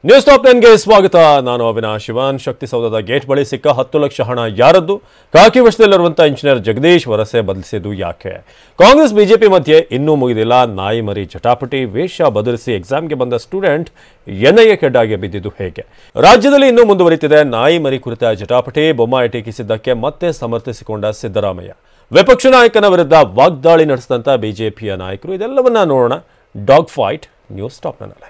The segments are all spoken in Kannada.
ನ್ಯೂಸ್ ಟಾಪ್ ಟೆನ್ಗೆ ಸ್ವಾಗತ ನಾನು ಅವಿನಾಶ್ ಶಿವನ್ ಶಕ್ತಿಸೌಧದ ಗೇಟ್ ಬಳಿ ಸಿಕ್ಕ ಹತ್ತು ಲಕ್ಷ ಹಣ ಯಾರದ್ದು ಕಾಕಿ ವಶದಲ್ಲಿರುವಂತಹ ಇಂಜಿನಿಯರ್ ಜಗದೀಶ್ ವರಸೆ ಬದಲಿಸಿದ್ದು ಯಾಕೆ ಕಾಂಗ್ರೆಸ್ ಬಿಜೆಪಿ ಮಧ್ಯೆ ಇನ್ನೂ ಮುಗಿದಿಲ್ಲ ನಾಯಿ ಮರಿ ಜಟಾಪಟಿ ವೇಷ ಬದಲಿಸಿ ಎಕ್ಸಾಮ್ಗೆ ಬಂದ ಸ್ಟೂಡೆಂಟ್ ಎನ್ಐಎ ಕೆಡ್ಡಾಗೆ ಬಿದ್ದಿದ್ದು ಹೇಗೆ ರಾಜ್ಯದಲ್ಲಿ ಇನ್ನೂ ಮುಂದುವರಿತಿದೆ ನಾಯಿ ಮರಿ ಕುರಿತ ಜಟಾಪಟಿ ಬೊಮ್ಮಾಯಿ ಟೀಕಿಸಿದ್ದಕ್ಕೆ ಮತ್ತೆ ಸಮರ್ಥಿಸಿಕೊಂಡ ಸಿದ್ದರಾಮಯ್ಯ ವಿಪಕ್ಷ ನಾಯಕನ ವಿರುದ್ಧ ವಾಗ್ದಾಳಿ ನಡೆಸಿದಂಥ ಬಿಜೆಪಿಯ ನಾಯಕರು ಇದೆಲ್ಲವನ್ನ ನೋಡೋಣ ಡಾಗ್ ಫೈಟ್ ನ್ಯೂಸ್ ಟಾಪ್ನಲ್ಲಿ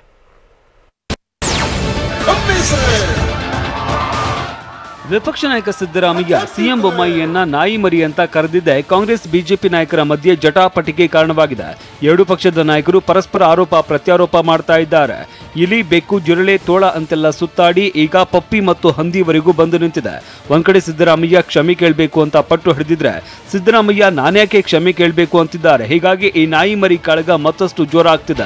ವಿಪಕ್ಷ ನಾಯಕ ಸಿದ್ದರಾಮಯ್ಯ ಸಿಎಂ ಬೊಮ್ಮಾಯಿಯನ್ನ ನಾಯಿ ಮರಿ ಅಂತ ಕರೆದಿದ್ದೆ ಕಾಂಗ್ರೆಸ್ ಬಿಜೆಪಿ ನಾಯಕರ ಮಧ್ಯೆ ಜಟಾಪಟಿಗೆ ಕಾರಣವಾಗಿದೆ ಎರಡು ಪಕ್ಷದ ನಾಯಕರು ಪರಸ್ಪರ ಆರೋಪ ಪ್ರತ್ಯಾರೋಪ ಮಾಡ್ತಾ ಇದ್ದಾರೆ ಇಲಿ ಬೆಕ್ಕು ಜಿರಳೆ ತೋಳ ಅಂತೆಲ್ಲ ಸುತ್ತಾಡಿ ಈಗ ಪಪ್ಪಿ ಮತ್ತು ಹಂದಿವರೆಗೂ ಬಂದು ನಿಂತಿದೆ ಒಂದ್ ಕಡೆ ಸಿದ್ದರಾಮಯ್ಯ ಕ್ಷಮೆ ಕೇಳಬೇಕು ಅಂತ ಪಟ್ಟು ಹಿಡಿದಿದ್ರೆ ಸಿದ್ದರಾಮಯ್ಯ ನಾನ್ಯಾಕೆ ಕ್ಷಮೆ ಕೇಳಬೇಕು ಅಂತಿದ್ದಾರೆ ಹೀಗಾಗಿ ಈ ನಾಯಿ ಮರಿ ಕಾಳಗ ಮತ್ತಷ್ಟು ಜೋರಾಗ್ತಿದೆ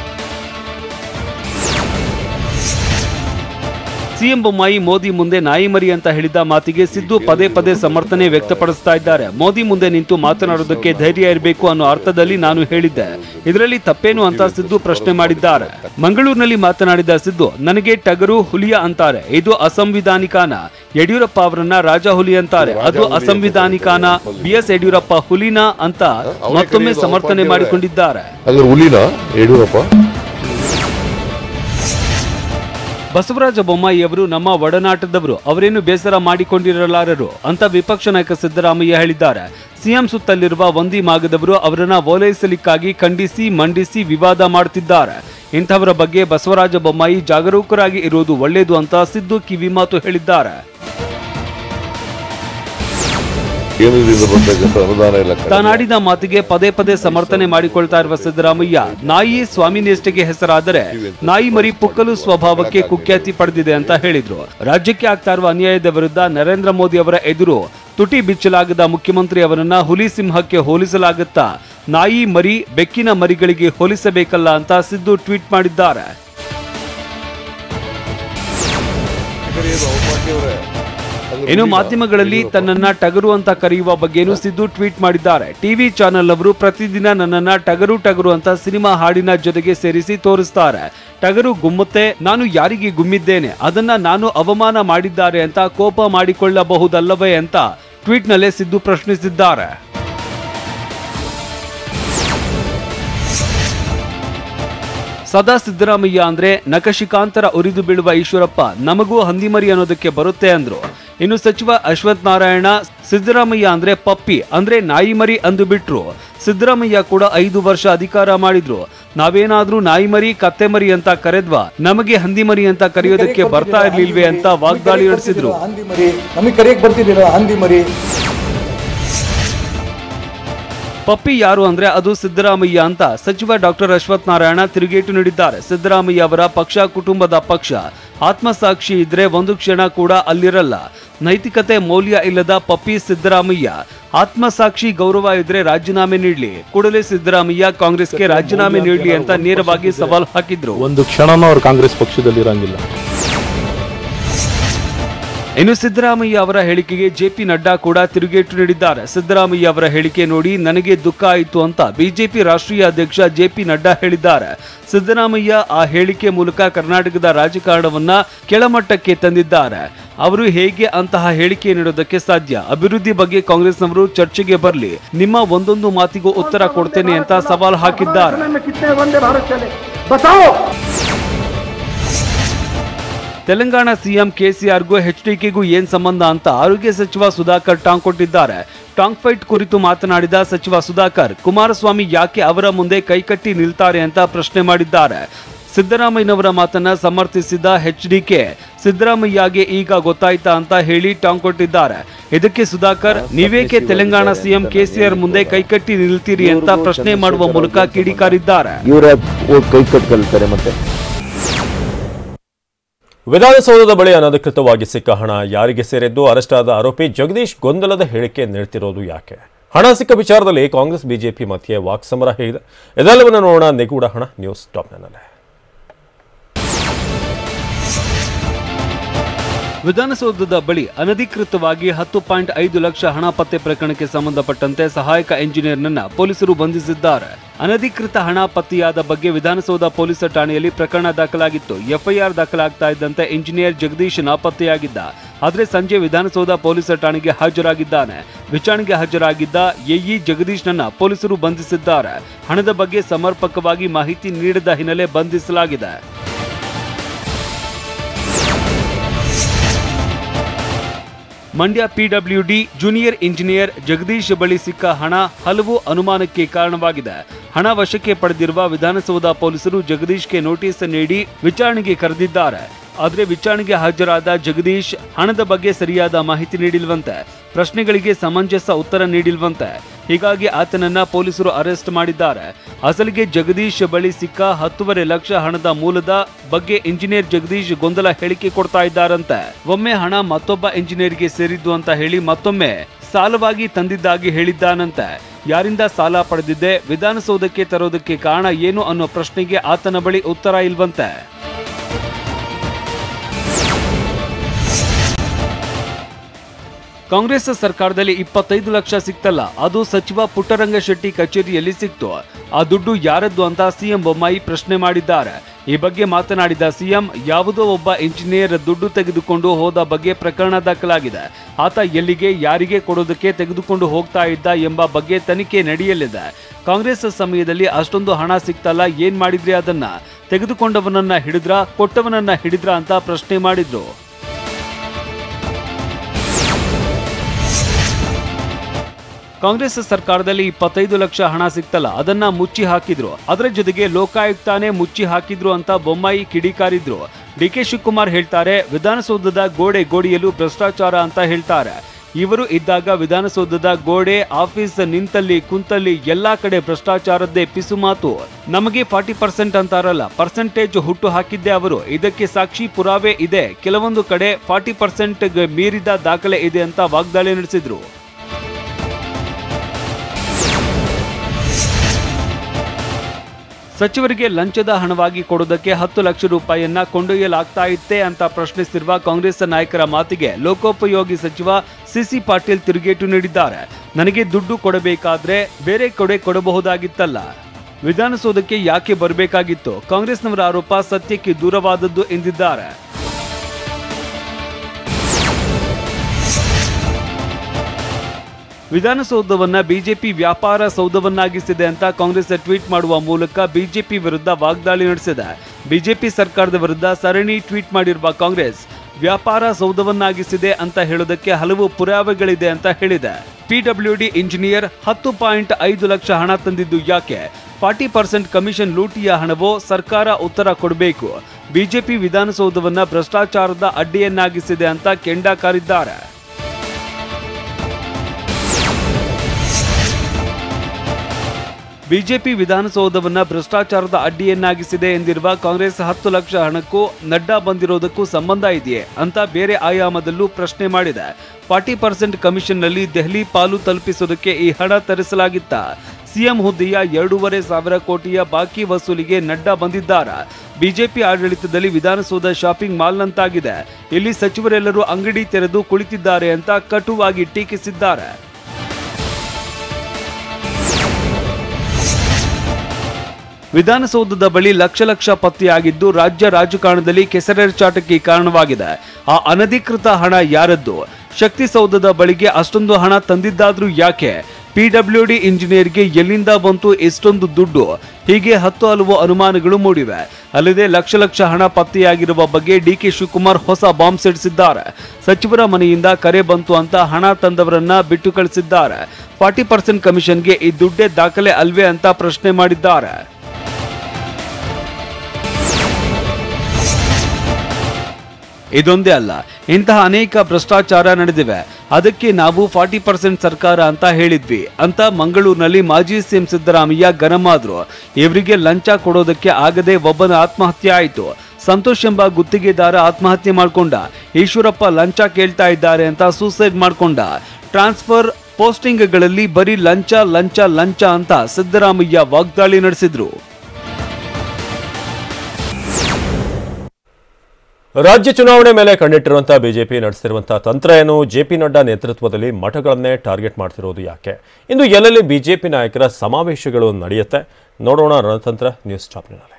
ಸಿಎಂ ಬೊಮ್ಮಾಯಿ ಮೋದಿ ಮುಂದೆ ನಾಯಿ ಮರಿ ಅಂತ ಹೇಳಿದ ಮಾತಿಗೆ ಸಿದ್ದು ಪದೇ ಪದೇ ಸಮರ್ಥನೆ ವ್ಯಕ್ತಪಡಿಸ್ತಾ ಇದ್ದಾರೆ ಮೋದಿ ಮುಂದೆ ನಿಂತು ಮಾತನಾಡೋದಕ್ಕೆ ಧೈರ್ಯ ಇರಬೇಕು ಅನ್ನೋ ಅರ್ಥದಲ್ಲಿ ನಾನು ಹೇಳಿದ್ದೆ ಇದರಲ್ಲಿ ತಪ್ಪೇನು ಅಂತ ಸಿದ್ದು ಪ್ರಶ್ನೆ ಮಾಡಿದ್ದಾರೆ ಮಂಗಳೂರಿನಲ್ಲಿ ಮಾತನಾಡಿದ ಸಿದ್ದು ನನಗೆ ಟಗರು ಹುಲಿಯ ಅಂತಾರೆ ಇದು ಅಸಂವಿಧಾನಿಕಾನ ಯಡಿಯೂರಪ್ಪ ಅವರನ್ನ ರಾಜ ಹುಲಿ ಅಂತಾರೆ ಅದು ಅಸಂವಿಧಾನಿಕಾನ ಬಿ ಎಸ್ ಯಡಿಯೂರಪ್ಪ ಹುಲಿನ ಅಂತ ಮತ್ತೊಮ್ಮೆ ಸಮರ್ಥನೆ ಮಾಡಿಕೊಂಡಿದ್ದಾರೆ ಹಾಗಾದ್ರೆ ಹುಲಿನ ಯಡಿಯೂರಪ್ಪ ಬಸವರಾಜ ಬೊಮ್ಮಾಯಿಯವರು ನಮ್ಮ ಒಡನಾಟದವರು ಅವರೇನು ಬೇಸರ ಮಾಡಿಕೊಂಡಿರಲಾರರು ಅಂತ ವಿಪಕ್ಷ ನಾಯಕ ಸಿದ್ದರಾಮಯ್ಯ ಹೇಳಿದ್ದಾರೆ ಸಿಎಂ ಸುತ್ತಲಿರುವ ಒಂದಿ ಮಾಗದವರು ಅವರನ್ನ ಓಲೈಸಲಿಕ್ಕಾಗಿ ಖಂಡಿಸಿ ಮಂಡಿಸಿ ವಿವಾದ ಮಾಡುತ್ತಿದ್ದಾರೆ ಇಂಥವರ ಬಗ್ಗೆ ಬಸವರಾಜ ಬೊಮ್ಮಾಯಿ ಜಾಗರೂಕರಾಗಿ ಇರುವುದು ಒಳ್ಳೆಯದು ಅಂತ ಸಿದ್ದು ಕಿವಿಮಾತು ಹೇಳಿದ್ದಾರೆ ಕೇಂದ್ರದಿಂದ ಬರ್ತಕ್ಕಂಥ ಅನುದಾನ ಎಲ್ಲ ಕಡಿಮೆ. ತಾನಾಡಿದ ಮಾತಿಗೆ ಪದೇ ಪದೇ ಸಮರ್ಥನೆ ಮಾಡಿಕೊಳ್ತಾ ಇರುವ ಸಿದ್ದರಾಮಯ್ಯ ನಾಯಿ ಸ್ವಾಮಿ ನಿಷ್ಠೆಗೆ ಹೆಸರಾದರೆ ನಾಯಿ ಮರಿ ಪುಕ್ಕಲು ಸ್ವಭಾವಕ್ಕೆ ಕುಖ್ಯಾತಿ ಪಡೆದಿದೆ ಅಂತ ಹೇಳಿದ್ರು ರಾಜ್ಯಕ್ಕೆ ಆಗ್ತಾ ಇರುವ ಅನ್ಯಾಯದ ವಿರುದ್ಧ ನರೇಂದ್ರ ಮೋದಿ ಅವರ ಎದುರು ತುಟಿ ಬಿಚ್ಚಲಾಗದ ಮುಖ್ಯಮಂತ್ರಿ ಅವರನ್ನ ಹುಲಿ ಸಿಂಹಕ್ಕೆ ಹೋಲಿಸಲಾಗುತ್ತಾ ನಾಯಿ ಮರಿ ಬೆಕ್ಕಿನ ಮರಿಗಳಿಗೆ ಹೋಲಿಸಬೇಕಲ್ಲ ಅಂತ ಸಿದ್ದು ಟ್ವೀಟ್ ಮಾಡಿದ್ದಾರೆ ಏನು ಅವಮಾನ್ಯವರೇ? ಹಾಗಾದ್ರೆ ಇನ್ನು ಹುಲಿನ? ಮಾಧ್ಯಮಗಳಲ್ಲಿ ತನ್ನನ್ನ ಟಗರು ಅಂತ ಕರೆಯುವ ಬಗ್ಗೆನೂ ಸಿದ್ದು ಟ್ವೀಟ್ ಮಾಡಿದ್ದಾರೆ ಟಿವಿ ಚಾನೆಲ್ ಅವರು ಪ್ರತಿದಿನ ನನ್ನನ್ನ ಟಗರು ಟಗರು ಅಂತ ಸಿನಿಮಾ ಹಾಡಿನ ಜೊತೆಗೆ ಸೇರಿಸಿ ತೋರಿಸ್ತಾರೆ ಟಗರು ಗುಮ್ಮುತ್ತೆ ನಾನು ಯಾರಿಗೆ ಗುಮ್ಮಿದ್ದೇನೆ ಅದನ್ನ ನಾನು ಅವಮಾನ ಮಾಡಿದ್ದಾರೆ ಅಂತ ಕೋಪ ಮಾಡಿಕೊಳ್ಳಬಹುದಲ್ಲವೇ ಅಂತ ಟ್ವೀಟ್ನಲ್ಲೇ ಸಿದ್ದು ಪ್ರಶ್ನಿಸಿದ್ದಾರೆ ಸದಾ ಸಿದ್ದರಾಮಯ್ಯ ಅಂದ್ರೆ ನಖಶಿಕಾಂತರ ಉರಿದು ಬೀಳುವ ಈಶ್ವರಪ್ಪ ನಮಗೂ ಹಂದಿಮರಿ ಅನ್ನೋದಕ್ಕೆ ಬರುತ್ತೆ ಅಂದ್ರು ಇನ್ನು ಸಚಿವ ಅಶ್ವಥ್ ನಾರಾಯಣ ಸಿದ್ದರಾಮಯ್ಯ ಅಂದ್ರೆ ಪಪ್ಪಿ ಅಂದ್ರೆ ನಾಯಿ ಮರಿ ಅಂದು ಬಿಟ್ರು ಸಿದ್ದರಾಮಯ್ಯ ಕೂಡ ಐದು ವರ್ಷ ಅಧಿಕಾರ ಮಾಡಿದ್ರು ನಾವೇನಾದ್ರೂ ನಾಯಿ ಮರಿ ಕತ್ತೆ ಮರಿ ಅಂತ ಕರೆದ್ವಾ ನಮಗೆ ಹಂದಿ ಮರಿ ಅಂತ ಕರೆಯೋದಕ್ಕೆ ಬರ್ತಾ ಇರ್ಲಿಲ್ವೇ ಅಂತ ವಾಗ್ದಾಳಿ ನಡೆಸಿದ್ರು ಹಂದಿ ಮರಿ ನಮಗೆ ಕರೆಯಕ್ ಬರ್ತಿದ್ದಿಲ್ಲ ಹಂದಿ ಮರಿ ಪಪ್ಪಿ ಯಾರು ಅಂದ್ರೆ ಅದು ಸಿದ್ದರಾಮಯ್ಯ ಅಂತ ಸಚಿವ ಡಾಕ್ಟರ್ ಅಶ್ವಥ್ ನಾರಾಯಣ ತಿರುಗೇಟು ನೀಡಿದ್ದಾರೆ ಸಿದ್ದರಾಮಯ್ಯ ಅವರ ಪಕ್ಷ ಕುಟುಂಬದ ಪಕ್ಷ ಆತ್ಮಸಾಕ್ಷಿ ಇದ್ರೆ ಒಂದು ಕ್ಷಣ ಕೂಡ ಅಲ್ಲಿರಲ್ಲ ನೈತಿಕತೆ ಮೌಲ್ಯ ಇಲ್ಲದ ಪಪ್ಪಿ ಸಿದ್ದರಾಮಯ್ಯ ಆತ್ಮಸಾಕ್ಷಿ ಗೌರವ ಇದ್ರೆ ರಾಜೀನಾಮೆ ನೀಡ್ಲಿ ಕೂಡಲೇ ಸಿದ್ದರಾಮಯ್ಯ ಕಾಂಗ್ರೆಸ್ಗೆ ರಾಜೀನಾಮೆ ನೀಡ್ಲಿ ಅಂತ ನೇರವಾಗಿ ಸವಾಲ್ ಹಾಕಿದ್ರು ಒಂದು ಕ್ಷಣನೂ ಅವ್ರು ಕಾಂಗ್ರೆಸ್ ಪಕ್ಷದಲ್ಲಿ ಇರಂಗಿಲ್ಲ ಇನ್ನು ಸಿದ್ದರಾಮಯ್ಯ ಅವರ ಹೇಳಿಕೆಗೆ ಜೆಪಿ ನಡ್ಡಾ ಕೂಡ ತಿರುಗೇಟು ನೀಡಿದ್ದಾರೆ ಸಿದ್ದರಾಮಯ್ಯ ಅವರ ಹೇಳಿಕೆ ನೋಡಿ ನನಗೆ ದುಃಖ ಆಯಿತು ಅಂತ ಬಿಜೆಪಿ ರಾಷ್ಟ್ರೀಯ ಅಧ್ಯಕ್ಷ ಜೆಪಿ ನಡ್ಡಾ ಹೇಳಿದ್ದಾರೆ ಸಿದ್ದರಾಮಯ್ಯ ಆ ಹೇಳಿಕೆ ಮೂಲಕ ಕರ್ನಾಟಕದ ರಾಜಕಾರಣವನ್ನ ಕೆಳಮಟ್ಟಕ್ಕೆ ತಂದಿದ್ದಾರೆ ಅವರು ಹೇಗೆ ಅಂತಹ ಹೇಳಿಕೆ ನೀಡೋದಕ್ಕೆ ಸಾಧ್ಯ ಅಭಿವೃದ್ಧಿ ಬಗ್ಗೆ ಕಾಂಗ್ರೆಸ್ನವರು ಚರ್ಚೆಗೆ ಬರಲಿ ನಿಮ್ಮ ಒಂದೊಂದು ಮಾತಿಗೂ ಉತ್ತರ ಕೊಡ್ತೇನೆ ಅಂತ ಸವಾಲ್ ಹಾಕಿದ್ದಾರೆ ತೆಲಂಗಾಣ ಸಿಎಂ ಕೆಸಿಆರ್ಗೂ ಎಚ್ಡಿಕೆಗೂ ಏನ್ ಸಂಬಂಧ ಅಂತ ಆರೋಗ್ಯ ಸಚಿವ ಸುಧಾಕರ್ ಟಾಂಗ್ ಕೊಟ್ಟಿದ್ದಾರೆ ಟಾಂಗ್ ಫೈಟ್ ಕುರಿತು ಮಾತನಾಡಿದ ಸಚಿವ ಸುಧಾಕರ್ ಕುಮಾರಸ್ವಾಮಿ ಯಾಕೆ ಅವರ ಮುಂದೆ ಕೈಕಟ್ಟಿ ನಿಲ್ತಾರೆ ಅಂತ ಪ್ರಶ್ನೆ ಮಾಡಿದ್ದಾರೆ ಸಿದ್ದರಾಮಯ್ಯನವರ ಮಾತನ್ನ ಸಮರ್ಥಿಸಿದ ಎಚ್ಡಿಕೆ ಸಿದ್ದರಾಮಯ್ಯಗೆ ಈಗ ಗೊತ್ತಾಯ್ತಾ ಅಂತ ಹೇಳಿ ಟಾಂಗ್ ಕೊಟ್ಟಿದ್ದಾರೆ ಇದಕ್ಕೆ ಸುಧಾಕರ್ ನೀವೇಕೆ ತೆಲಂಗಾಣ ಸಿಎಂ ಕೆಸಿಆರ್ ಮುಂದೆ ಕೈಕಟ್ಟಿ ನಿಲ್ತೀರಿ ಅಂತ ಪ್ರಶ್ನೆ ಮಾಡುವ ಮೂಲಕ ಕಿಡಿಕಾರಿದ್ದಾರೆ ಇವರೇ ಹೋಗಿ ಕೈ ಕಟ್ಕೊಳ್ತಾರೆ ಮತ್ತೆ ವಿಧಾನಸೌಧದ ಬಳಿ ಅನಧಿಕೃತವಾಗಿ ಸಿಕ್ಕ ಹಣ ಯಾರಿಗೆ ಸೇರಿದ್ದು ಅರೆಸ್ಟ್ ಆದ ಆರೋಪಿ ಜಗದೀಶ್ ಗೊಂದಲದ ಹೇಳಿಕೆ ನೀಡ್ತಿರೋದು ಯಾಕೆ ಹಣ ಸಿಕ್ಕ ವಿಚಾರದಲ್ಲಿ ಕಾಂಗ್ರೆಸ್ ಬಿಜೆಪಿ ಮಧ್ಯೆ ವಾಕ್ಸಮರ ಹೇಗಿದೆ ಇದೆಲ್ಲವನ್ನು ನೋಡೋಣ ನಿಗೂಢ ಹಣ ನ್ಯೂಸ್ ಟಾಪ್ನಲ್ಲೇ ವಿಧಾನಸೌಧದ ಬಳಿ ಅನಧಿಕೃತವಾಗಿ ಹತ್ತು ಪಾಯಿಂಟ್ ಐದು ಲಕ್ಷ ಹಣ ಪತ್ತೆ ಪ್ರಕರಣಕ್ಕೆ ಸಂಬಂಧಪಟ್ಟಂತೆ ಸಹಾಯಕ ಎಂಜಿನಿಯರ್ನನ್ನ ಪೊಲೀಸರು ಬಂಧಿಸಿದ್ದಾರೆ ಅನಧಿಕೃತ ಹಣ ಪತ್ತೆಯಾದ ಬಗ್ಗೆ ವಿಧಾನಸೌಧ ಪೊಲೀಸ್ ಠಾಣೆಯಲ್ಲಿ ಪ್ರಕರಣ ದಾಖಲಾಗಿತ್ತು ಎಫ್ಐಆರ್ ದಾಖಲಾಗ್ತಾ ಇದ್ದಂತೆ ಇಂಜಿನಿಯರ್ ಜಗದೀಶ್ ನಾಪತ್ತೆಯಾಗಿದ್ದ ಆದರೆ ಸಂಜೆ ವಿಧಾನಸೌಧ ಪೊಲೀಸ್ ಠಾಣೆಗೆ ಹಾಜರಾಗಿದ್ದಾನೆ ವಿಚಾರಣೆಗೆ ಹಾಜರಾಗಿದ್ದ ಎಇ ಜಗದೀಶ್ನನ್ನ ಪೊಲೀಸರು ಬಂಧಿಸಿದ್ದಾರೆ ಹಣದ ಬಗ್ಗೆ ಸಮರ್ಪಕವಾಗಿ ಮಾಹಿತಿ ನೀಡದ ಹಿನ್ನೆಲೆ ಬಂಧಿಸಲಾಗಿದೆ Mandya PWD junior engineer Jagadish ಬಳಿ ಸಿಕ್ಕ ಹಣ ಹಲವು ಅನುಮಾನಕ್ಕೆ ಕಾರಣವಾಗಿದೆ ಹಣ ವಶಕ್ಕೆ ಪಡೆದಿರುವ ವಿಧಾನಸೌಧ ಪೊಲೀಸರು ಜಗದೀಶ್ಗೆ ನೋಟಿಸ್ ನೀಡಿ ವಿಚಾರಣೆಗೆ ಕರೆದಿದ್ದಾರೆ ಆದರೆ ವಿಚಾರಣೆಗೆ ಹಾಜರಾದ ಜಗದೀಶ್ ಹಣದ ಬಗ್ಗೆ ಸರಿಯಾದ ಮಾಹಿತಿ ನೀಡಿಲ್ವಂತೆ ಪ್ರಶ್ನೆಗಳಿಗೆ ಸಮಂಜಸ ಉತ್ತರ ನೀಡಿಲ್ವಂತೆ ಹೀಗಾಗಿ ಆತನನ್ನ ಪೊಲೀಸರು ಅರೆಸ್ಟ್ ಮಾಡಿದ್ದಾರೆ ಅಸಲಿಗೆ ಜಗದೀಶ್ ಬಳಿ ಸಿಕ್ಕ ಹತ್ತೂವರೆ ಲಕ್ಷ ಹಣದ ಮೂಲದ ಬಗ್ಗೆ ಇಂಜಿನಿಯರ್ ಜಗದೀಶ್ ಗೊಂದಲ ಹೇಳಿಕೆ ಕೊಡ್ತಾ ಇದ್ದಾರಂತೆ ಒಮ್ಮೆ ಹಣ ಮತ್ತೊಬ್ಬ ಇಂಜಿನಿಯರ್ಗೆ ಸೇರಿದ್ದು ಅಂತ ಹೇಳಿ ಮತ್ತೊಮ್ಮೆ ಸಾಲವಾಗಿ ತಂದಿದ್ದಾಗಿ ಹೇಳಿದ್ದಾನಂತೆ ಯಾರಿಂದ ಸಾಲ ಪಡೆದಿದ್ದೆ ವಿಧಾನಸೌಧಕ್ಕೆ ತರೋದಕ್ಕೆ ಕಾರಣ ಏನು ಅನ್ನೋ ಪ್ರಶ್ನೆಗೆ ಆತನ ಬಳಿ ಉತ್ತರ ಇಲ್ವಂತೆ ಕಾಂಗ್ರೆಸ್ ಸರ್ಕಾರದಲ್ಲಿ ಇಪ್ಪತ್ತೈದು ಲಕ್ಷ ಸಿಕ್ತಲ್ಲ ಅದು ಸಚಿವ ಪುಟ್ಟರಂಗ ಶೆಟ್ಟಿ ಕಚೇರಿಯಲ್ಲಿ ಸಿಕ್ತು ಆ ದುಡ್ಡು ಯಾರದ್ದು ಅಂತ ಸಿಎಂ ಬೊಮ್ಮಾಯಿ ಪ್ರಶ್ನೆ ಮಾಡಿದ್ದಾರೆ ಈ ಬಗ್ಗೆ ಮಾತನಾಡಿದ ಸಿಎಂ ಯಾವುದೋ ಒಬ್ಬ ಇಂಜಿನಿಯರ್ ದುಡ್ಡು ತೆಗೆದುಕೊಂಡು ಹೋದ ಬಗ್ಗೆ ಪ್ರಕರಣ ದಾಖಲಾಗಿದೆ ಆತ ಎಲ್ಲಿಗೆ ಯಾರಿಗೆ ಕೊಡೋದಕ್ಕೆ ತೆಗೆದುಕೊಂಡು ಹೋಗ್ತಾ ಇದ್ದ ಎಂಬ ಬಗ್ಗೆ ತನಿಖೆ ನಡೆಯಲಿದೆ ಕಾಂಗ್ರೆಸ್ ಸಮಯದಲ್ಲಿ ಅಷ್ಟೊಂದು ಹಣ ಸಿಕ್ತಲ್ಲ ಏನ್ ಮಾಡಿದ್ರಿ ಅದನ್ನ ತೆಗೆದುಕೊಂಡವನನ್ನ ಹಿಡಿದ್ರ ಕೊಟ್ಟವನನ್ನ ಹಿಡಿದ್ರ ಅಂತ ಪ್ರಶ್ನೆ ಮಾಡಿದ್ರು ಕಾಂಗ್ರೆಸ್ ಸರ್ಕಾರದಲ್ಲಿ ಇಪ್ಪತ್ತೈದು ಲಕ್ಷ ಹಣ ಸಿಕ್ತಲ್ಲ ಅದನ್ನ ಮುಚ್ಚಿ ಹಾಕಿದ್ರು ಅದರ ಜೊತೆಗೆ ಲೋಕಾಯುಕ್ತಾನೇ ಮುಚ್ಚಿ ಹಾಕಿದ್ರು ಅಂತ ಬೊಮ್ಮಾಯಿ ಕಿಡಿಕಾರಿದ್ರು ಡಿಕೆ ಶಿವಕುಮಾರ್ ಹೇಳ್ತಾರೆ ವಿಧಾನಸೌಧದ ಗೋಡೆ ಗೋಡೆಯಲ್ಲೂ ಭ್ರಷ್ಟಾಚಾರ ಅಂತ ಹೇಳ್ತಾರೆ ಇವರು ಇದ್ದಾಗ ವಿಧಾನಸೌಧದ ಗೋಡೆ ಆಫೀಸ್ ನಿಂತಲ್ಲಿ ಕುಂತಲ್ಲಿ ಎಲ್ಲಾ ಕಡೆ ಭ್ರಷ್ಟಾಚಾರದ್ದೇ ಪಿಸುಮಾತು ನಮಗೆ ಫಾರ್ಟಿ ಪರ್ಸೆಂಟ್ ಅಂತಾರಲ್ಲ ಪರ್ಸೆಂಟೇಜ್ ಹುಟ್ಟು ಹಾಕಿದ್ದೆ ಅವರು ಇದಕ್ಕೆ ಸಾಕ್ಷಿ ಪುರಾವೆ ಇದೆ ಕೆಲವೊಂದು ಕಡೆ ಫಾರ್ಟಿ ಪರ್ಸೆಂಟ್ ಮೀರಿದ ದಾಖಲೆ ಇದೆ ಅಂತ ವಾಗ್ದಾಳಿ ನಡೆಸಿದ್ರು ಸಚಿವರಿಗೆ ಲಂಚದ ಹಣವಾಗಿ ಕೊಡೋದಕ್ಕೆ ಹತ್ತು ಲಕ್ಷ ರೂಪಾಯಿಯನ್ನ ಕೊಂಡೊಯ್ಯಲಾಗ್ತಾ ಇತ್ತೇ ಅಂತ ಪ್ರಶ್ನಿಸಿರುವ ಕಾಂಗ್ರೆಸ್ ನಾಯಕರ ಮಾತಿಗೆ ಲೋಕೋಪಯೋಗಿ ಸಚಿವ ಸಿಸಿ ಪಾಟೀಲ್ ತಿರುಗೇಟು ನೀಡಿದ್ದಾರೆ ನನಗೆ ದುಡ್ಡು ಕೊಡಬೇಕಾದ್ರೆ ಬೇರೆ ಕಡೆ ಕೊಡಬಹುದಾಗಿತ್ತಲ್ಲ ವಿಧಾನಸೌಧಕ್ಕೆ ಯಾಕೆ ಬರಬೇಕಾಗಿತ್ತು ಕಾಂಗ್ರೆಸ್ನವರ ಆರೋಪ ಸತ್ಯಕ್ಕೆ ದೂರವಾದದ್ದು ಎಂದಿದ್ದಾರೆ ವಿಧಾನಸೌಧವನ್ನ ಬಿಜೆಪಿ ವ್ಯಾಪಾರ ಸೌಧವನ್ನಾಗಿಸಿದೆ ಅಂತ ಕಾಂಗ್ರೆಸ್ ಟ್ವೀಟ್ ಮಾಡುವ ಮೂಲಕ ಬಿಜೆಪಿ ವಿರುದ್ಧ ವಾಗ್ದಾಳಿ ನಡೆಸಿದೆ ಬಿಜೆಪಿ ಸರ್ಕಾರದ ವಿರುದ್ಧ ಸರಣಿ ಟ್ವೀಟ್ ಮಾಡಿರುವ ಕಾಂಗ್ರೆಸ್ ವ್ಯಾಪಾರ ಸೌಧವನ್ನಾಗಿಸಿದೆ ಅಂತ ಹೇಳೋದಕ್ಕೆ ಹಲವು ಪುರಾವೆಗಳಿದೆ ಅಂತ ಹೇಳಿದೆ ಪಿಡಬ್ಲ್ಯೂಡಿ ಇಂಜಿನಿಯರ್ ಹತ್ತು ಪಾಯಿಂಟ್ ಐದು ಲಕ್ಷ ಹಣ ತಂದಿದ್ದು ಯಾಕೆ ಫಾರ್ಟಿ ಪರ್ಸೆಂಟ್ ಕಮಿಷನ್ ಲೂಟಿಯ ಹಣವೋ ಸರ್ಕಾರ ಉತ್ತರ ಕೊಡಬೇಕು ಬಿಜೆಪಿ ವಿಧಾನಸೌಧವನ್ನ ಭ್ರಷ್ಟಾಚಾರದ ಅಡ್ಡಿಯನ್ನಾಗಿಸಿದೆ ಅಂತ ಕೆಂಡ ಕಾರಿದ್ದಾರೆ ಬಿಜೆಪಿ ವಿಧಾನಸೌಧವನ್ನ ಭ್ರಷ್ಟಾಚಾರದ ಅಡ್ಡಿಯನ್ನಾಗಿಸಿದೆ ಎಂದಿರುವ ಕಾಂಗ್ರೆಸ್ ಹತ್ತು ಲಕ್ಷ ಹಣಕ್ಕೂ ನಡ್ಡಾ ಬಂದಿರೋದಕ್ಕೂ ಸಂಬಂಧ ಇದೆಯೇ ಅಂತ ಬೇರೆ ಆಯಾಮದಲ್ಲೂ ಪ್ರಶ್ನೆ ಮಾಡಿದೆ ಫಾರ್ಟಿ ಪರ್ಸೆಂಟ್ ಕಮಿಷನ್ನಲ್ಲಿ ದೆಹಲಿ ಪಾಲು ತಲುಪಿಸೋದಕ್ಕೆ ಈ ಹಣ ತರಿಸಲಾಗಿತ್ತ ಸಿಎಂ ಹುದ್ದೆಯ ಎರಡೂವರೆ ಸಾವಿರ ಕೋಟಿಯ ಬಾಕಿ ವಸೂಲಿಗೆ ನಡ್ಡಾ ಬಂದಿದ್ದಾರ ಬಿಜೆಪಿ ಆಡಳಿತದಲ್ಲಿ ವಿಧಾನಸೌಧ ಶಾಪಿಂಗ್ ಮಾಲ್ನಂತಾಗಿದೆ ಇಲ್ಲಿ ಸಚಿವರೆಲ್ಲರೂ ಅಂಗಡಿ ತೆರೆದು ಕುಳಿತಿದ್ದಾರೆ ಅಂತ ಕಟುವಾಗಿ ಟೀಕಿಸಿದ್ದಾರೆ ವಿಧಾನಸೌಧದ ಬಳಿ ಲಕ್ಷ ಲಕ್ಷ ಪತ್ತೆಯಾಗಿದ್ದು ರಾಜ್ಯ ರಾಜಕಾರಣದಲ್ಲಿ ಕೆಸರೆರಚಾಟಕ್ಕೆ ಕಾರಣವಾಗಿದೆ ಆ ಅನಧಿಕೃತ ಹಣ ಯಾರದ್ದು ಶಕ್ತಿಸೌಧದ ಬಳಿಗೆ ಅಷ್ಟೊಂದು ಹಣ ತಂದಿದ್ದಾದ್ರೂ ಯಾಕೆ ಪಿಡಬ್ಲ್ಯೂಡಿ ಇಂಜಿನಿಯರ್ಗೆ ಎಲ್ಲಿಂದ ಬಂತು ಎಷ್ಟೊಂದು ದುಡ್ಡು ಹೀಗೆ ಹತ್ತು ಹಲವು ಅನುಮಾನಗಳು ಮೂಡಿವೆ ಅಲ್ಲದೆ ಲಕ್ಷ ಲಕ್ಷ ಹಣ ಪತ್ತೆಯಾಗಿರುವ ಬಗ್ಗೆ ಡಿಕೆ ಶಿವಕುಮಾರ್ ಹೊಸ ಬಾಂಬ್ ಸಿಡಿಸಿದ್ದಾರೆ ಸಚಿವರ ಮನೆಯಿಂದ ಕರೆ ಬಂತು ಅಂತ ಹಣ ತಂದವರನ್ನ ಬಿಟ್ಟು ಕಳಿಸಿದ್ದಾರೆ ಫಾರ್ಟಿ ಪರ್ಸೆಂಟ್ ಕಮಿಷನ್ಗೆ ಈ ದುಡ್ಡೇ ದಾಖಲೆ ಅಲ್ವೇ ಅಂತ ಪ್ರಶ್ನೆ ಮಾಡಿದ್ದಾರೆ ಇದೊಂದೇ ಅಲ್ಲ ಇಂತಹ ಅನೇಕ ಭ್ರಷ್ಟಾಚಾರ ನಡೆದಿವೆ ಅದಕ್ಕೆ ನಾವು ಫಾರ್ಟಿ ಪರ್ಸೆಂಟ್ ಸರ್ಕಾರ ಅಂತ ಹೇಳಿದ್ವಿ ಅಂತ ಮಂಗಳೂರಿನಲ್ಲಿ ಮಾಜಿ ಸಿಎಂ ಸಿದ್ದರಾಮಯ್ಯ ಗರಂ ಆದ್ರು ಇವರಿಗೆ ಲಂಚ ಕೊಡೋದಕ್ಕೆ ಆಗದೆ ಒಬ್ಬನ ಆತ್ಮಹತ್ಯೆ ಆಯಿತು ಸಂತೋಷ್ ಎಂಬ ಗುತ್ತಿಗೆದಾರ ಆತ್ಮಹತ್ಯೆ ಮಾಡ್ಕೊಂಡ ಈಶ್ವರಪ್ಪ ಲಂಚ ಕೇಳ್ತಾ ಇದ್ದಾರೆ ಅಂತ ಸೂಸೈಡ್ ಮಾಡ್ಕೊಂಡ ಟ್ರಾನ್ಸ್ಫರ್ ಪೋಸ್ಟಿಂಗ್ಗಳಲ್ಲಿ ಬರೀ ಲಂಚ ಲಂಚ ಲಂಚ ಅಂತ ಸಿದ್ದರಾಮಯ್ಯ ವಾಗ್ದಾಳಿ ನಡೆಸಿದ್ರು ರಾಜ್ಯ ಚುನಾವಣೆ ಮೇಲೆ ಕಣ್ಣಿಟ್ಟಿರುವಂತಹ ಬಿಜೆಪಿ ನಡೆಸಿರುವಂತಹ ತಂತ್ರ ಏನು ಜೆ ಪಿ ನಡ್ಡಾ ನೇತೃತ್ವದಲ್ಲಿ ಮಠಗಳನ್ನೇ ಟಾರ್ಗೆಟ್ ಮಾಡ್ತಿರೋದು ಯಾಕೆ ಇಂದು ಎಲ್ಲೆಲ್ಲಿ ಬಿಜೆಪಿ ನಾಯಕರ ಸಮಾವೇಶಗಳು ನಡೆಯುತ್ತೆ ನೋಡೋಣ ರಣತಂತ್ರ ನ್ಯೂಸ್ ಚಾಪ್ಲಿನಲ್ಲಿ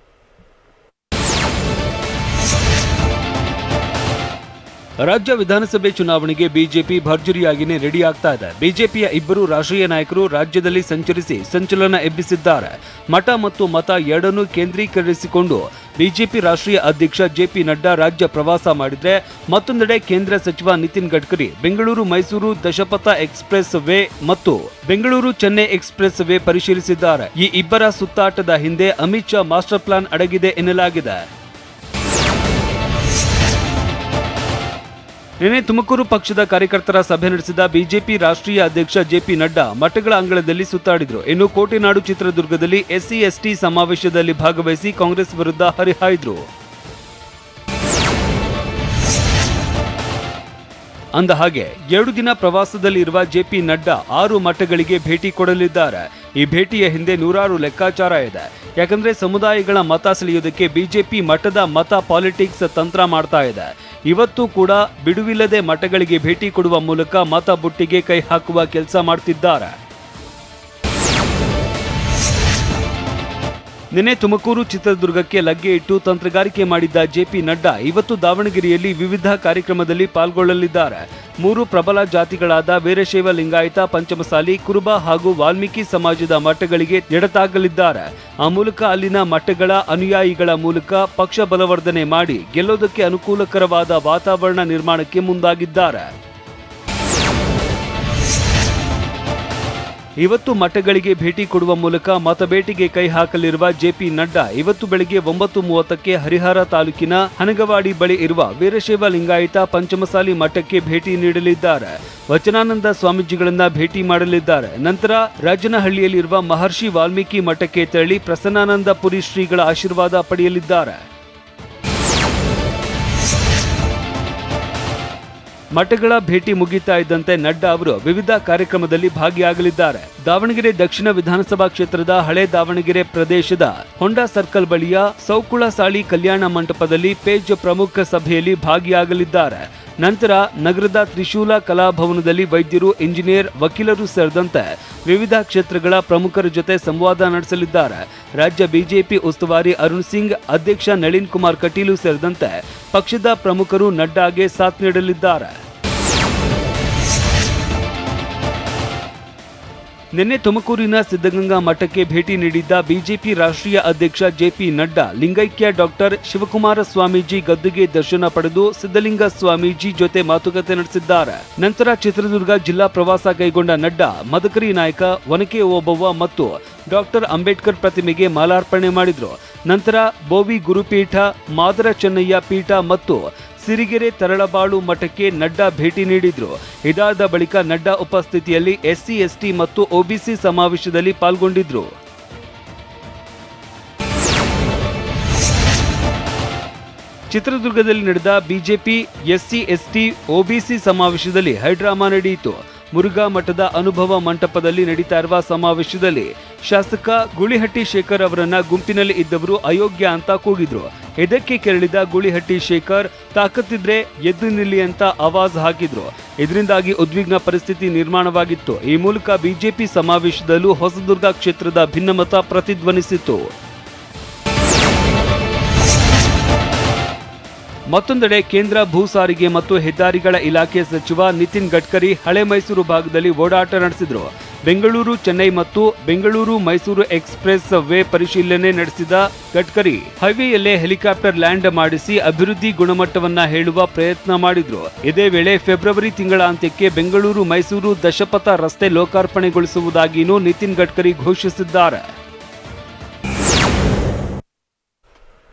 ರಾಜ್ಯ ವಿಧಾನಸಭೆ ಚುನಾವಣೆಗೆ ಬಿಜೆಪಿ ಭರ್ಜರಿಯಾಗಿನೇ ರೆಡಿ ಆಗ್ತಾ ಇದೆ ಬಿಜೆಪಿಯ ಇಬ್ಬರು ರಾಷ್ಟ್ರೀಯ ನಾಯಕರು ರಾಜ್ಯದಲ್ಲಿ ಸಂಚರಿಸಿ ಸಂಚಲನ ಎಬ್ಬಿಸಿದ್ದಾರೆ ಮಠ ಮತ್ತು ಮತ ಎರಡನ್ನೂ ಕೇಂದ್ರೀಕರಿಸಿಕೊಂಡು ಬಿಜೆಪಿ ರಾಷ್ಟ್ರೀಯ ಅಧ್ಯಕ್ಷ ಜೆಪಿ ನಡ್ಡಾ ರಾಜ್ಯ ಪ್ರವಾಸ ಮಾಡಿದ್ರೆ ಮತ್ತೊಂದೆಡೆ ಕೇಂದ್ರ ಸಚಿವ ನಿತಿನ್ ಗಡ್ಕರಿ ಬೆಂಗಳೂರು ಮೈಸೂರು ದಶಪಥ ಎಕ್ಸ್ಪ್ರೆಸ್ ವೇ ಮತ್ತು ಬೆಂಗಳೂರು ಚೆನ್ನೈ ಎಕ್ಸ್ಪ್ರೆಸ್ ವೇ ಪರಿಶೀಲಿಸಿದ್ದಾರೆ ಈ ಇಬ್ಬರ ಸುತ್ತಾಟದ ಹಿಂದೆ ಅಮಿತ್ ಶಾ ಮಾಸ್ಟರ್ ಪ್ಲಾನ್ ಅಡಗಿದೆ ಎನ್ನಲಾಗಿದೆ ನಿನ್ನೆ ತುಮಕೂರು ಪಕ್ಷದ ಕಾರ್ಯಕರ್ತರ ಸಭೆ ನಡೆಸಿದ ಬಿಜೆಪಿ ರಾಷ್ಟ್ರೀಯ ಅಧ್ಯಕ್ಷ ಜೆಪಿ ನಡ್ಡಾ ಮಠಗಳ ಅಂಗಳದಲ್ಲಿ ಸುತ್ತಾಡಿದ್ರು ಇನ್ನು ಕೋಟೆನಾಡು ಚಿತ್ರದುರ್ಗದಲ್ಲಿ ಎಸ್ಸಿ ಎಸ್ಟಿ ಸಮಾವೇಶದಲ್ಲಿ ಭಾಗವಹಿಸಿ ಕಾಂಗ್ರೆಸ್ ವಿರುದ್ಧ ಹರಿಹಾಯ್ದ್ರು ಅಂದ ಹಾಗೆ ಎರಡು ದಿನ ಪ್ರವಾಸದಲ್ಲಿ ಇರುವ ಜೆಪಿ ನಡ್ಡಾ ಆರು ಮಠಗಳಿಗೆ ಭೇಟಿ ಕೊಡಲಿದ್ದಾರೆ ಈ ಭೇಟಿಯ ಹಿಂದೆ ನೂರಾರು ಲೆಕ್ಕಾಚಾರ ಇದೆ ಯಾಕಂದ್ರೆ ಸಮುದಾಯಗಳ ಮತ ಸೆಳೆಯೋದಕ್ಕೆ ಬಿಜೆಪಿ ಮಠದ ಮತ ಪಾಲಿಟಿಕ್ಸ್ ತಂತ್ರ ಮಾಡ್ತಾ ಇದೆ ಇವತ್ತು ಕೂಡ ಬಿಡುವಿಲ್ಲದೆ ಮಠಗಳಿಗೆ ಭೇಟಿ ಕೊಡುವ ಮೂಲಕ ಮತ ಬುಟ್ಟಿಗೆ ಕೈ ಹಾಕುವ ಕೆಲಸ ಮಾಡ್ತಿದ್ದಾರೆ ನಿನ್ನೆ ತುಮಕೂರು ಚಿತ್ರದುರ್ಗಕ್ಕೆ ಲಗ್ಗೆ ಇಟ್ಟು ತಂತ್ರಗಾರಿಕೆ ಮಾಡಿದ್ದ ಜೆಪಿ ನಡ್ಡಾ ಇವತ್ತು ದಾವಣಗೆರೆಯಲ್ಲಿ ವಿವಿಧ ಕಾರ್ಯಕ್ರಮದಲ್ಲಿ ಪಾಲ್ಗೊಳ್ಳಲಿದ್ದಾರೆ ಮೂರು ಪ್ರಬಲ ಜಾತಿಗಳಾದ ವೀರಶೈವ ಲಿಂಗಾಯತ ಪಂಚಮಸಾಲಿ ಕುರುಬ ಹಾಗೂ ವಾಲ್ಮೀಕಿ ಸಮಾಜದ ಮಠಗಳಿಗೆ ಎಡತಾಗಲಿದ್ದಾರೆ ಆ ಮೂಲಕ ಅಲ್ಲಿನ ಮಠಗಳ ಅನುಯಾಯಿಗಳ ಮೂಲಕ ಪಕ್ಷ ಬಲವರ್ಧನೆ ಮಾಡಿ ಗೆಲ್ಲೋದಕ್ಕೆ ಅನುಕೂಲಕರವಾದ ವಾತಾವರಣ ನಿರ್ಮಾಣಕ್ಕೆ ಮುಂದಾಗಿದ್ದಾರೆ ಇವತ್ತು ಮಠಗಳಿಗೆ ಭೇಟಿ ಕೊಡುವ ಮೂಲಕ ಮತಬೇಟೆಗೆ ಕೈ ಹಾಕಲಿರುವ ಜೆಪಿ ನಡ್ಡಾ ಇವತ್ತು ಬೆಳಗ್ಗೆ ಒಂಬತ್ತು ಮೂವತ್ತಕ್ಕೆ ಹರಿಹರ ತಾಲೂಕಿನ ಹನಗವಾಡಿ ಬಳಿ ಇರುವ ವೀರಶೈವ ಲಿಂಗಾಯತ ಪಂಚಮಸಾಲಿ ಮಠಕ್ಕೆ ಭೇಟಿ ನೀಡಲಿದ್ದಾರೆ ವಚನಾನಂದ ಸ್ವಾಮೀಜಿಗಳನ್ನ ಭೇಟಿ ಮಾಡಲಿದ್ದಾರೆ ನಂತರ ರಾಜನಹಳ್ಳಿಯಲ್ಲಿರುವ ಮಹರ್ಷಿ ವಾಲ್ಮೀಕಿ ಮಠಕ್ಕೆ ತೆರಳಿ ಪ್ರಸನ್ನಾನಂದ ಪುರಿ ಶ್ರೀಗಳ ಆಶೀರ್ವಾದ ಪಡೆಯಲಿದ್ದಾರೆ ಮಠಗಳ ಭೇಟಿ ಮುಗಿತಾ ಇದ್ದಂತೆ ನಡ್ಡಾ ಅವರು ವಿವಿಧ ಕಾರ್ಯಕ್ರಮದಲ್ಲಿ ಭಾಗಿಯಾಗಲಿದ್ದಾರೆ ದಾವಣಗೆರೆ ದಕ್ಷಿಣ ವಿಧಾನಸಭಾ ಕ್ಷೇತ್ರದ ಹಳೆ ದಾವಣಗೆರೆ ಪ್ರದೇಶದ ಹೊಂಡಾ ಸರ್ಕಲ್ ಬಳಿಯ ಸೌಕುಳ ಸಾಳಿ ಕಲ್ಯಾಣ ಮಂಟಪದಲ್ಲಿ ಪೇಜ್ ಪ್ರಮುಖ ಸಭೆಯಲ್ಲಿ ಭಾಗಿಯಾಗಲಿದ್ದಾರೆ ನಂತರ ನಗರದ ತ್ರಿಶೂಲ ಕಲಾಭವನದಲ್ಲಿ ವೈದ್ಯರು ಇಂಜಿನಿಯರ್ ವಕೀಲರು ಸೇರಿದಂತೆ ವಿವಿಧ ಕ್ಷೇತ್ರಗಳ ಪ್ರಮುಖರ ಜೊತೆ ಸಂವಾದ ನಡೆಸಲಿದ್ದಾರೆ ರಾಜ್ಯ ಬಿಜೆಪಿ ಉಸ್ತುವಾರಿ ಅರುಣ್ ಸಿಂಗ್ ಅಧ್ಯಕ್ಷ ನಳಿನ್ ಕುಮಾರ್ ಕಟೀಲು ಸೇರಿದಂತೆ ಪಕ್ಷದ ಪ್ರಮುಖರು ನಡ್ಡಾಗೆ ಸಾಥ್ ನೀಡಲಿದ್ದಾರೆ ನಿನ್ನೆ ತುಮಕೂರಿನ ಸಿದ್ಧಗಂಗಾ ಮಠಕ್ಕೆ ಭೇಟಿ ನೀಡಿದ್ದ ಬಿಜೆಪಿ ರಾಷ್ಟ್ರೀಯ ಅಧ್ಯಕ್ಷ ಜೆಪಿ ನಡ್ಡಾ ಲಿಂಗೈಕ್ಯ ಡಾಕ್ಟರ್ ಶಿವಕುಮಾರ ಸ್ವಾಮೀಜಿ ಗದ್ದುಗೆ ದರ್ಶನ ಪಡೆದು ಸಿದ್ಧಲಿಂಗ ಸ್ವಾಮೀಜಿ ಜೊತೆ ಮಾತುಕತೆ ನಡೆಸಿದ್ದಾರೆ ನಂತರ ಚಿತ್ರದುರ್ಗ ಜಿಲ್ಲಾ ಪ್ರವಾಸ ಕೈಗೊಂಡ ನಡ್ಡಾ ಮದಕರಿ ನಾಯಕ ಒನಕೆ ಓಬವ್ವ ಮತ್ತು ಡಾಕ್ಟರ್ ಅಂಬೇಡ್ಕರ್ ಪ್ರತಿಮೆಗೆ ಮಾಲಾರ್ಪಣೆ ಮಾಡಿದ್ರು ನಂತರ ಬೋವಿ ಗುರುಪೀಠ ಮಾದರ ಚೆನ್ನಯ್ಯ ಪೀಠ ಮತ್ತು ಸಿರಿಗೆರೆ ತರಳಬಾಳು ಮಠಕ್ಕೆ ನಡ್ಡಾ ಭೇಟಿ ನೀಡಿದ್ರು ಇದಾದ ಬಳಿಕ ನಡ್ಡಾ ಉಪಸ್ಥಿತಿಯಲ್ಲಿ ಎಸ್ಸಿ ಎಸ್ಟಿ ಮತ್ತು ಒಬಿಸಿ ಸಮಾವೇಶದಲ್ಲಿ ಪಾಲ್ಗೊಂಡಿದ್ರು ಚಿತ್ರದುರ್ಗದಲ್ಲಿ ನಡೆದ ಬಿಜೆಪಿ ಎಸ್ಸಿ ಎಸ್ಟಿ ಒಬಿಸಿ ಸಮಾವೇಶದಲ್ಲಿ ಹೈಡ್ರಾಮಾ ನಡೆಯಿತು ಮುರುಘಾ ಮಠದ ಅನುಭವ ಮಂಟಪದಲ್ಲಿ ನಡೀತಾ ಇರುವ ಸಮಾವೇಶದಲ್ಲಿ ಶಾಸಕ ಗುಳಿಹಟ್ಟಿ ಶೇಖರ್ ಅವರನ್ನ ಗುಂಪಿನಲ್ಲಿ ಇದ್ದವರು ಅಯೋಗ್ಯ ಅಂತ ಕೂಗಿದ್ರು ಇದಕ್ಕೆ ಕೆರಳಿದ ಗುಳಿಹಟ್ಟಿ ಶೇಖರ್ ತಾಕತ್ತಿದ್ರೆ ಎದ್ದು ನಿಲ್ಲಿ ಅಂತ ಆವಾಜ್ ಹಾಕಿದ್ರು ಇದರಿಂದಾಗಿ ಉದ್ವಿಗ್ನ ಪರಿಸ್ಥಿತಿ ನಿರ್ಮಾಣವಾಗಿತ್ತು ಈ ಮೂಲಕ ಬಿಜೆಪಿ ಸಮಾವೇಶದಲ್ಲೂ ಹೊಸದುರ್ಗ ಕ್ಷೇತ್ರದ ಭಿನ್ನಮತ ಪ್ರತಿಧ್ವನಿಸಿತು ಮತ್ತೊಂದೆಡೆ ಕೇಂದ್ರ ಭೂ ಸಾರಿಗೆ ಮತ್ತು ಹೆದ್ದಾರಿಗಳ ಇಲಾಖೆ ಸಚಿವ ನಿತಿನ್ ಗಡ್ಕರಿ ಹಳೆ ಮೈಸೂರು ಭಾಗದಲ್ಲಿ ಓಡಾಟ ನಡೆಸಿದ್ರು ಬೆಂಗಳೂರು ಚೆನ್ನೈ ಮತ್ತು ಬೆಂಗಳೂರು ಮೈಸೂರು ಎಕ್ಸ್ಪ್ರೆಸ್ ವೇ ಪರಿಶೀಲನೆ ನಡೆಸಿದ ಗಡ್ಕರಿ ಹೈವೇಯಲ್ಲೇ ಹೆಲಿಕಾಪ್ಟರ್ ಲ್ಯಾಂಡ್ ಮಾಡಿಸಿ ಅಭಿವೃದ್ಧಿ ಗುಣಮಟ್ಟವನ್ನ ಹೇಳುವ ಪ್ರಯತ್ನ ಮಾಡಿದ್ರು ಇದೇ ವೇಳೆ ಫೆಬ್ರವರಿ ತಿಂಗಳ ಅಂತ್ಯಕ್ಕೆ ಬೆಂಗಳೂರು ಮೈಸೂರು ದಶಪಥ ರಸ್ತೆ ಲೋಕಾರ್ಪಣೆಗೊಳಿಸುವುದಾಗಿಯೂ ನಿತಿನ್ ಗಡ್ಕರಿ ಘೋಷಿಸಿದ್ದಾರೆ